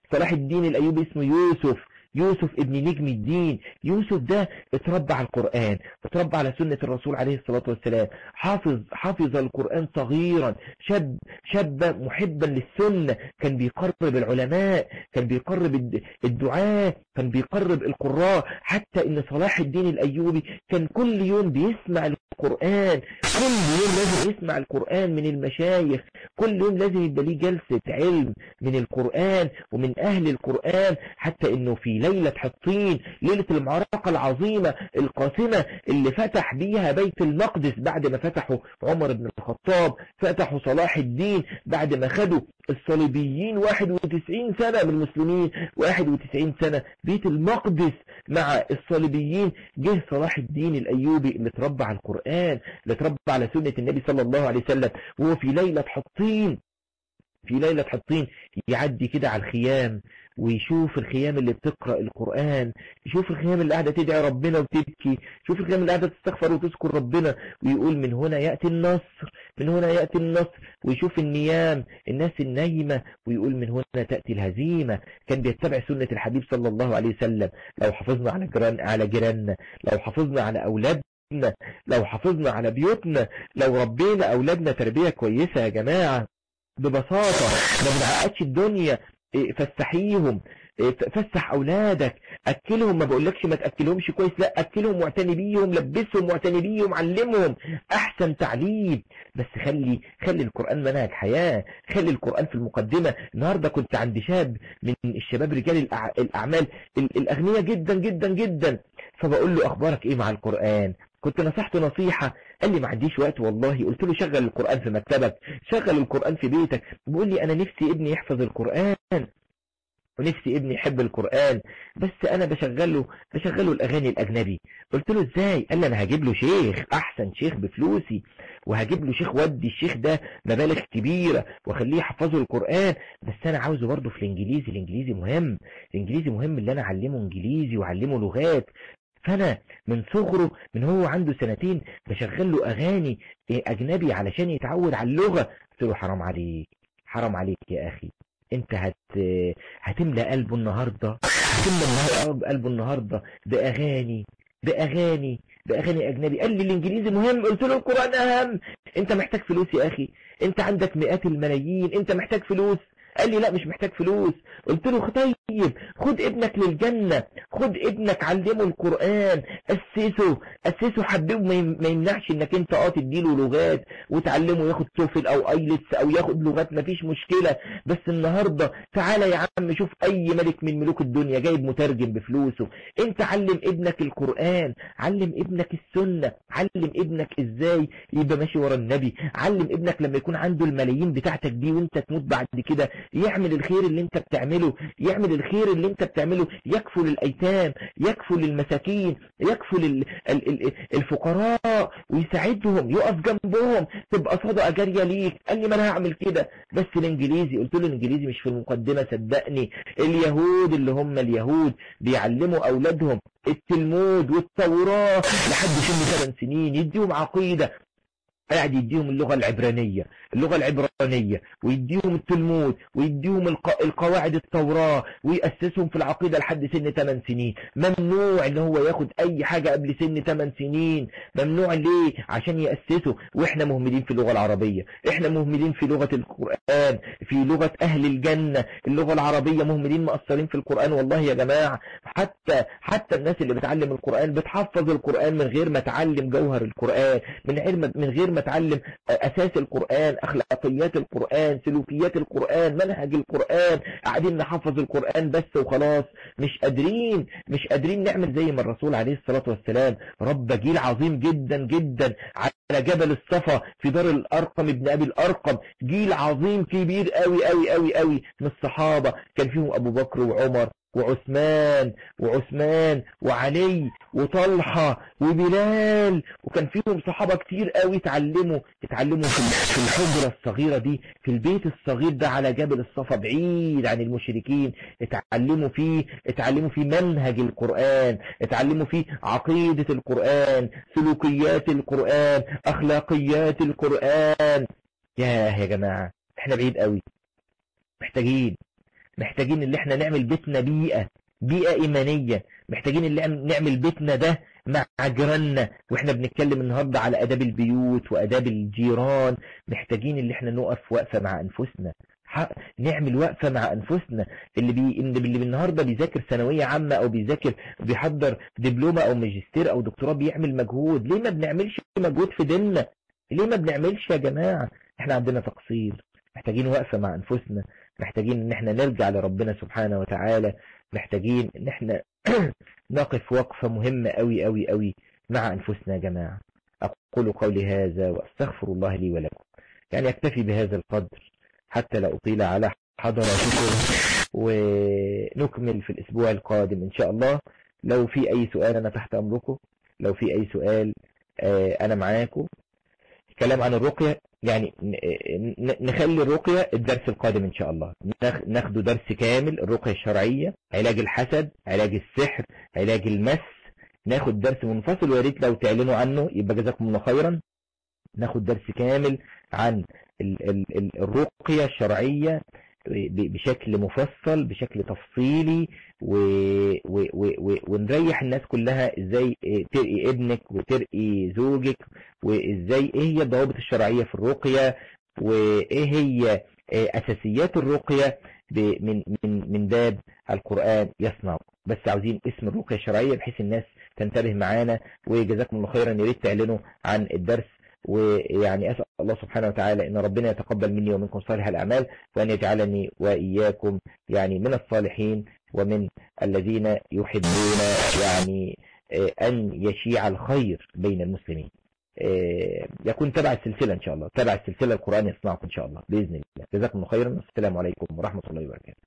صلاح الدين الأيوبي اسمه يوسف يوسف ابن نجم الدين يوسف ده اتربى على القرآن اتربى على سنة الرسول عليه الصلاة والسلام حافظ حافظ القرآن صغيرا شاب شاب محبا للسنة كان بيقرب العلماء كان بيقرب الدعاء كان بيقرب القراء حتى ان صلاح الدين الأيوبي كان كل يوم بيسمع القرآن كل يوم لازم يسمع القرآن من المشايخ كل يوم لازم يبقى ليه جلسة علم من القرآن ومن أهل القرآن حتى انه في ليلة حطين ليلة المعركة العظيمة القاسمة اللي فتح بيها بيت المقدس بعد ما فتحوا عمر بن الخطاب فتحوا صلاح الدين بعد ما خدوا الصليبيين 91 سنة من المسلمين 91 سنة بيت المقدس مع الصليبيين جه صلاح الدين الأيوبي اللي اتربى على القرآن اللي اتربى على سنة النبي صلى الله عليه وسلم وهو في ليلة حطين في ليلة حطين يعدي كده على الخيام ويشوف الخيام اللي بتقرأ القرآن يشوف الخيام اللي قاعدة تدعي ربنا وتبكي يشوف الخيام اللي قاعدة تستغفر وتذكر ربنا ويقول من هنا يأتي النصر من هنا يأتي النصر ويشوف النيام الناس النايمة ويقول من هنا تأتي الهزيمة كان بيتبع سنة الحبيب صلى الله عليه وسلم لو حافظنا على جيران على جيراننا لو حافظنا على أولادنا لو حافظنا على بيوتنا لو ربينا أولادنا تربية كويسة يا جماعة ببساطة ما بنعقدش الدنيا فسحيهم فسح اولادك اكلهم ما بقولكش ما تاكلهمش كويس لا اكلهم واعتني بيهم لبسهم واعتني بيهم علمهم احسن تعليم بس خلي خلي القران منهج حياه خلي القران في المقدمه النهارده كنت عند شاب من الشباب رجال الاعمال الاغنياء جدا جدا جدا فبقول له اخبارك ايه مع القران كنت نصحته نصيحة قال لي ما عنديش وقت والله قلت له شغل القرآن في مكتبك شغل القرآن في بيتك بيقول لي أنا نفسي ابني يحفظ القرآن ونفسي ابني يحب القرآن بس أنا بشغله بشغله الأغاني الأجنبي قلت له إزاي قال لي أنا هجيب له شيخ أحسن شيخ بفلوسي وهجيب له شيخ ودي الشيخ ده مبالغ كبيرة واخليه يحفظه القرآن بس أنا عاوزه برضه في الإنجليزي الإنجليزي مهم الإنجليزي مهم اللي أنا أعلمه إنجليزي وأعلمه لغات فانا من صغره من هو عنده سنتين بشغل له اغاني اجنبي علشان يتعود على اللغة قلت له حرام عليك حرام عليك يا اخي انت هت هتملى قلبه النهاردة هتملى قلبه النهاردة باغاني باغاني باغاني اجنبي قال لي الانجليزي مهم قلت له القرآن اهم انت محتاج فلوس يا اخي انت عندك مئات الملايين انت محتاج فلوس قال لي لا مش محتاج فلوس قلت له طيب خد ابنك للجنة خد ابنك علمه القرآن أسسه أسسه حببه ما يمنعش انك انت اه تديله لغات وتعلمه ياخد توفل او ايلتس او ياخد لغات مفيش مشكلة بس النهاردة تعالى يا عم شوف اي ملك من ملوك الدنيا جايب مترجم بفلوسه انت علم ابنك القرآن علم ابنك السنة علم ابنك ازاي يبقى ماشي ورا النبي علم ابنك لما يكون عنده الملايين بتاعتك دي وانت تموت بعد كده يعمل الخير اللي انت بتعمله يعمل الخير اللي انت بتعمله يكفل الايتام يكفل المساكين يكفل الفقراء ويساعدهم يقف جنبهم تبقى صدقه جاريه ليك قال لي ما انا هعمل كده بس الانجليزي قلت له الانجليزي مش في المقدمه صدقني اليهود اللي هم اليهود بيعلموا اولادهم التلمود والتوراه لحد سن 8 سنين يديهم عقيده قاعد يديهم اللغة العبرانية اللغة العبرانية ويديهم التلمود ويديهم الق... القواعد التوراة ويأسسهم في العقيدة لحد سن 8 سنين ممنوع ان هو ياخد اي حاجة قبل سن 8 سنين ممنوع ليه عشان يأسسه واحنا مهملين في اللغة العربية احنا مهملين في لغة القرآن في لغة اهل الجنة اللغة العربية مهملين مقصرين في القرآن والله يا جماعة حتى حتى الناس اللي بتعلم القرآن بتحفظ القرآن من غير ما تعلم جوهر القرآن من غير ما من غير ما تعلم اساس القرآن اخلاقيات القرآن سلوكيات القرآن منهج القرآن قاعدين نحفظ القرآن بس وخلاص مش قادرين مش قادرين نعمل زي ما الرسول عليه الصلاة والسلام رب جيل عظيم جدا جدا على جبل الصفا في دار الارقم ابن ابي الارقم جيل عظيم كبير قوي قوي قوي قوي من الصحابة كان فيهم ابو بكر وعمر وعثمان وعثمان وعلي وطلحة وبلال وكان فيهم صحابة كتير قوي اتعلموا اتعلموا في الحجرة الصغيرة دي في البيت الصغير ده على جبل الصفا بعيد عن المشركين اتعلموا فيه اتعلموا فيه منهج القرآن اتعلموا فيه عقيدة القرآن سلوكيات القرآن اخلاقيات القرآن ياه يا جماعة احنا بعيد قوي محتاجين محتاجين اللي احنا نعمل بيتنا بيئة بيئة إيمانية محتاجين اللي نعمل بيتنا ده مع جيراننا واحنا بنتكلم النهاردة على أداب البيوت وأداب الجيران محتاجين اللي احنا نقف وقفة مع أنفسنا نعمل وقفة مع أنفسنا اللي بي... اللي النهاردة بيذاكر ثانوية عامة أو بيذاكر بيحضر دبلومة أو ماجستير أو دكتوراه بيعمل مجهود ليه ما بنعملش مجهود في ديننا ليه ما بنعملش يا جماعة احنا عندنا تقصير محتاجين وقفة مع أنفسنا محتاجين ان احنا نرجع لربنا سبحانه وتعالى محتاجين ان احنا نقف وقفة مهمة قوي قوي قوي مع أنفسنا يا جماعة أقول قولي هذا وأستغفر الله لي ولكم يعني أكتفي بهذا القدر حتى لا أطيل على حضراتكم ونكمل في الأسبوع القادم إن شاء الله لو في أي سؤال أنا تحت أمركم لو في أي سؤال أنا معاكم كلام عن الرقية يعني نخلي الرقية الدرس القادم إن شاء الله ناخده درس كامل الرقية الشرعية علاج الحسد علاج السحر علاج المس ناخد درس منفصل ويا ريت لو تعلنوا عنه يبقى جزاكم الله خيرا ناخد درس كامل عن الرقية الشرعية بشكل مفصل بشكل تفصيلي و... و... و... ونريح الناس كلها ازاي ترقي ابنك وترقي زوجك وازاي ايه هي الضوابط الشرعية في الرقية وايه هي اساسيات الرقية من من من باب القرآن يصنع بس عاوزين اسم الرقية الشرعية بحيث الناس تنتبه معانا وجزاكم الله خيرا يا ريت تعلنوا عن الدرس ويعني أسأل الله سبحانه وتعالى أن ربنا يتقبل مني ومنكم صالح الأعمال وأن يجعلني وإياكم يعني من الصالحين ومن الذين يحبون يعني أن يشيع الخير بين المسلمين يكون تبع السلسلة إن شاء الله تبع السلسلة القرآن يصنعكم إن شاء الله بإذن الله جزاكم الله خيرا والسلام عليكم ورحمة الله وبركاته